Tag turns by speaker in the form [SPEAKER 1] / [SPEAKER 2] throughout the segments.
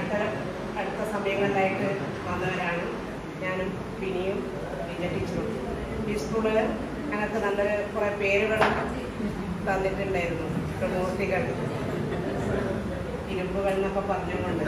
[SPEAKER 1] അടുത്ത അടുത്ത സമയങ്ങളിലായിട്ട് വന്നവരാണ് ഞാനും പിനിയും വിജയ ടീച്ചറും ഈ സ്കൂള് ഞങ്ങൾക്ക് നല്ലൊരു കുറേ പേരുകൾ തന്നിട്ടുണ്ടായിരുന്നു പ്രമൂർത്തികൾ ഇരുമ്പുകൾ എന്നൊക്കെ പറഞ്ഞുകൊണ്ട്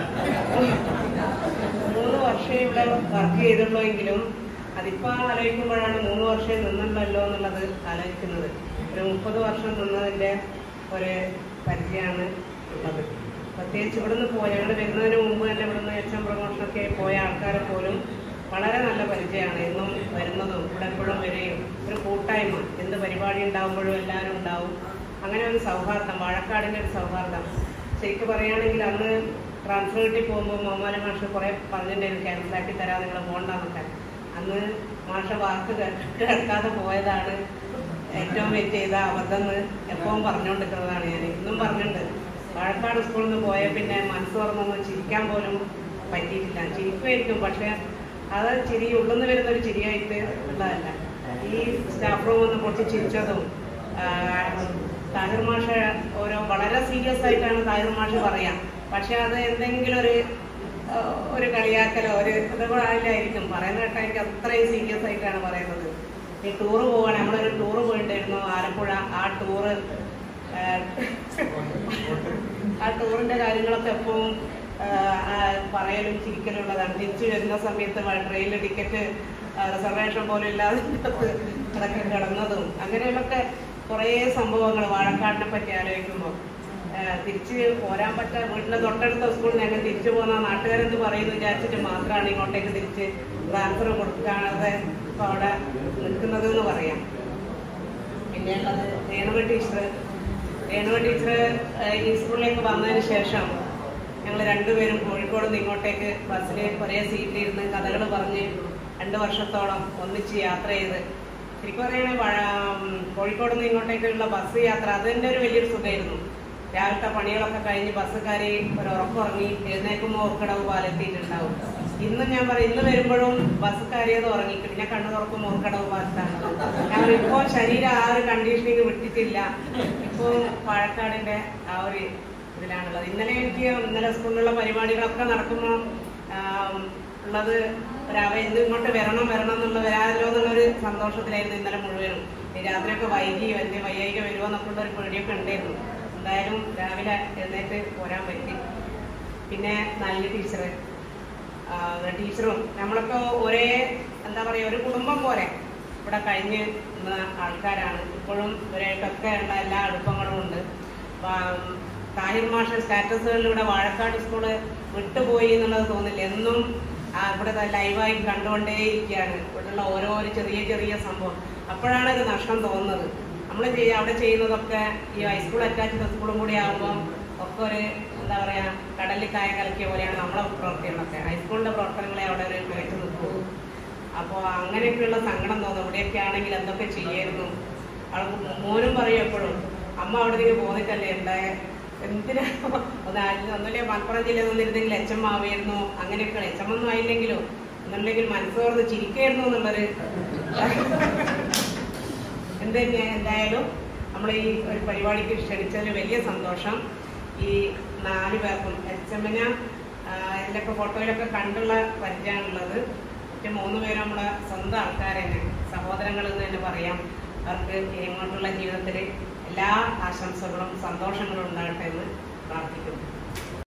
[SPEAKER 1] മൂന്ന് വർഷമേ ഇവിടെ വർക്ക് ചെയ്തുള്ളൂ എങ്കിലും അതിപ്പോൾ ആലോചിക്കുമ്പോഴാണ് മൂന്ന് വർഷം നിന്നുണ്ടല്ലോ എന്നുള്ളത് ആലോചിക്കുന്നത് ഒരു മുപ്പത് വർഷം നിന്നതിൻ്റെ ഒരു പരിചയമാണ് ഉള്ളത് പ്രത്യേകിച്ച് ഇവിടുന്ന് പോയ ഞങ്ങൾ വരുന്നതിന് മുമ്പ് തന്നെ ഇവിടുന്ന് എച്ച് പ്രമോഷനൊക്കെ പോയ ആൾക്കാരെ പോലും വളരെ നല്ല പരിചയമാണ് എന്നും വരുന്നതും ഇവിടെ എപ്പോഴും വരികയും ഒരു കൂട്ടായ്മ എന്ത് പരിപാടി ഉണ്ടാകുമ്പോഴും എല്ലാവരും ഉണ്ടാവും അങ്ങനെ ഒരു സൗഹാർദ്ദം വാഴക്കാടിൻ്റെ ഒരു സൗഹാർദ്ദം ശരിക്കും പറയുകയാണെങ്കിൽ അന്ന് ട്രാൻസ്ഫർ കിട്ടി പോകുമ്പോൾ മോമാല മാഷ് കുറേ പറഞ്ഞിട്ടുണ്ടായിരുന്നു ക്യാൻസലാക്കി തരാം നിങ്ങൾ പോകണ്ടെന്നൊക്കെ അന്ന് മാഷ വാക്ക് കേ- കേൾക്കാതെ പോയതാണ് ഏറ്റവും വെയിറ്റ് ചെയ്ത അബദ്ധം എന്ന് എപ്പോഴും പറഞ്ഞുകൊണ്ടിരിക്കുന്നതാണ് ഞാൻ ഇന്നും പറഞ്ഞിട്ടുണ്ട് വാഴക്കാട് സ്കൂളിൽ നിന്ന് പോയ പിന്നെ മനസ്സ് തുറന്നൊന്നും ചിരിക്കാൻ പോലും പറ്റിയിട്ടില്ല ചിരിക്കുമായിരിക്കും പക്ഷേ അത് ചിരി ഉള്ളിൽ നിന്ന് വരുന്ന ഒരു ചിരിയായിട്ട് ഉള്ളതല്ല ഈ സ്റ്റാഫ് റൂം ഒന്ന് പൊട്ടി ചിരിച്ചതും ആ, താഹിർ മാഷ ഓരോ വളരെ സീരിയസ് ആയിട്ടാണ് താഹിർ മാഷ് പറയാം പക്ഷെ അത് എന്തെങ്കിലും ഒരു ആ, ഒരു കളിയാക്കലോ ഒരു ഇതുപോലായിരിക്കും പറയുന്ന കേട്ടാൽ എനിക്ക് അത്രയും സീരിയസ് ആയിട്ടാണ് പറയുന്നത് ഈ ടൂറ് പോവാണ് നമ്മളൊരു ടൂറ് പോയിട്ടുണ്ടായിരുന്നു ആലപ്പുഴ ആ ടൂറ് ആ, ആ ടൂറിന്റെ കാര്യങ്ങളൊക്കെ എപ്പോഴും പറയലും ചിരിക്കലും ഉള്ളതാണ് തിരിച്ചു വരുന്ന സമയത്ത് ട്രെയിനിൽ ടിക്കറ്റ് റിസർവേഷൻ പോലും ഇല്ലാതെ ഇതിനകത്ത് അതൊക്കെ കിടന്നതും അങ്ങനെയുള്ളൊക്കെ കുറേ സംഭവങ്ങൾ വാഴക്കാടിനെ പറ്റി ആലോചിക്കുമ്പോൾ തിരിച്ച് പോരാൻ പറ്റാ വീട്ടിലെ തൊട്ടടുത്ത സ്കൂളിൽ ഞങ്ങൾ തിരിച്ചു പോകുന്ന നാട്ടുകാരെന്ത് പറയുന്നു വിചാരിച്ചിട്ട് മാത്രമാണ് ഇങ്ങോട്ടേക്ക് തിരിച്ച് ട്രാൻസ്ഫർ കൊടുക്കാതെ ഇപ്പോൾ അവിടെ നിൽക്കുന്നത് എന്ന് പറയാം പിന്നെ ഉള്ളത് രേണുക ടീച്ചർ രേണുക ടീച്ചർ ഈ സ്കൂളിലേക്ക് വന്നതിന് ശേഷം ഞങ്ങൾ രണ്ടുപേരും കോഴിക്കോട് നിന്ന് ഇങ്ങോട്ടേക്ക് ബസ്സിൽ ഒരേ സീറ്റിലിരുന്ന് കഥകൾ പറഞ്ഞ് രണ്ട് വർഷത്തോളം ഒന്നിച്ച് യാത്ര ചെയ്ത് ശരിക്കും പറയുകയാണെങ്കിൽ വഴ- കോഴിക്കോട് നിന്ന് ഇങ്ങോട്ടേക്കുള്ള ബസ് യാത്ര അതിൻ്റെ ഒരു വലിയൊരു സുഖമായിരുന്നു രാവിലത്തെ പണികളൊക്കെ കഴിഞ്ഞ് ബസ് കയറി ഒരു ഉറക്കുറങ്ങി എഴുന്നേൽക്കുമ്പോൾ ഓർക്കടവ് പാലെത്തിയിട്ടുണ്ടാവും ഇന്ന് ഞാൻ പറയും ഇന്ന് വരുമ്പോഴും ബസ് കയറിയത് ഉറങ്ങി പിന്നെ കണ്ണു തുറക്കുമ്പോൾ ഓർക്കടവ് പാലത്താണ് ഞങ്ങൾ ഇപ്പോൾ ശരീരം ആ ഒരു കണ്ടീഷനിങ് വിട്ടിട്ടില്ല ഇപ്പോൾ പാലക്കാടിന്റെ ആ ഒരു ഇതിലാണുള്ളത് ഇന്നലെ എനിക്ക് ഇന്നലെ സ്കൂളിലുള്ള പരിപാടികളൊക്കെ നടക്കുമ്പോൾ ആം, ഉള്ളത് ഒരവ ഇന്ന് ഇങ്ങോട്ട് വരണം വരണം എന്നുള്ള വരാമല്ലോ എന്നുള്ളൊരു സന്തോഷത്തിലായിരുന്നു ഇന്നലെ മുഴുവനും ഈ രാത്രിയൊക്കെ വൈകി വലിയ വൈകിക വരുമോ എന്നൊക്കെ ഉള്ള ഒരു പേടിയൊക്കെ ഉണ്ടായിരുന്നു എന്തായാലും രാവിലെ എഴുന്നേറ്റ് പോരാൻ പറ്റി പിന്നെ നല്ല ടീച്ചർ ടീച്ചറും നമ്മളൊക്കെ ഒരേ എന്താ പറയുക ഒരു കുടുംബം പോലെ ഇവിടെ കഴിഞ്ഞ് നിന്ന ആൾക്കാരാണ് ഇപ്പോഴും ഇവരായിട്ടൊക്കെ ഉള്ള എല്ലാ അടുപ്പങ്ങളും ഉണ്ട് വാ- താഹിർ മാഷ സ്റ്റാറ്റസുകളിലൂടെ വാഴക്കാട് സ്കൂള് വിട്ടുപോയി എന്നുള്ളത് തോന്നില്ല എന്നും ആ ഇവിടെ ലൈവായി കണ്ടുകൊണ്ടേയിരിക്കുകയാണ് ഇവിടെയുള്ള ഓരോരോ ചെറിയ ചെറിയ സംഭവം അപ്പോഴാണ് ഒരു നഷ്ടം തോന്നുന്നത് നമ്മൾ ചെയ്യ അവിടെ ചെയ്യുന്നതൊക്കെ ഈ ഹൈസ്കൂൾ അറ്റാച്ച്ഡ് സ്കൂളും കൂടി ആകുമ്പോൾ ഒക്കെ ഒരു എന്താ പറയാ കടലിൽ കായ കലക്കിയ പോലെയാണ് നമ്മളെ പ്രവർത്തനങ്ങളൊക്കെ ഹൈസ്കൂളിന്റെ പ്രവർത്തനങ്ങളെ അവിടെ ഒരു മികച്ചു നിൽക്കൂ അപ്പോൾ അങ്ങനെയൊക്കെയുള്ള സങ്കടം തോന്നും ഇവിടെയൊക്കെ ആണെങ്കിൽ എന്തൊക്കെ ചെയ്യായിരുന്നു അവൾ മോനും പറയും എപ്പോഴും അമ്മ അവിടെ നിന്ന് പോന്നിട്ടല്ലേ ഉണ്ടായ എന്തിനാ ഒന്ന് ആരും ഒന്നുമില്ലേ മലപ്പുറം ജില്ലയിൽ നിന്നിരുന്നെങ്കിൽ എച്ചമ്മ ആവുമായിരുന്നു അങ്ങനെയൊക്കെ എച്ചമ്മൊന്നും ആയില്ലെങ്കിലും എന്നുണ്ടെങ്കിൽ മനസ്സ് തുറന്ന് ചിരിക്കായിരുന്നു എന്നുള്ളൊരു എന്ത് തന്നെ എന്തായാലും നമ്മൾ ഈ ഒരു പരിപാടിക്ക് ക്ഷണിച്ചതിൽ വലിയ സന്തോഷം ഈ നാല് പേർക്കും എച്ച് എമ്മിന് ഇതിലൊക്കെ ഫോട്ടോയിലൊക്കെ കണ്ടുള്ള പരിചയമാണുള്ളത് മറ്റേ മൂന്ന് പേരും നമ്മളെ സ്വന്തം ആൾക്കാർ തന്നെ സഹോദരങ്ങൾ എന്ന് തന്നെ പറയാം അവർക്ക് ഇങ്ങോട്ടുള്ള ജീവിതത്തിൽ എല്ലാ ആശംസകളും സന്തോഷങ്ങളും ഉണ്ടാകട്ടെ എന്ന് പ്രാർത്ഥിക്കുന്നു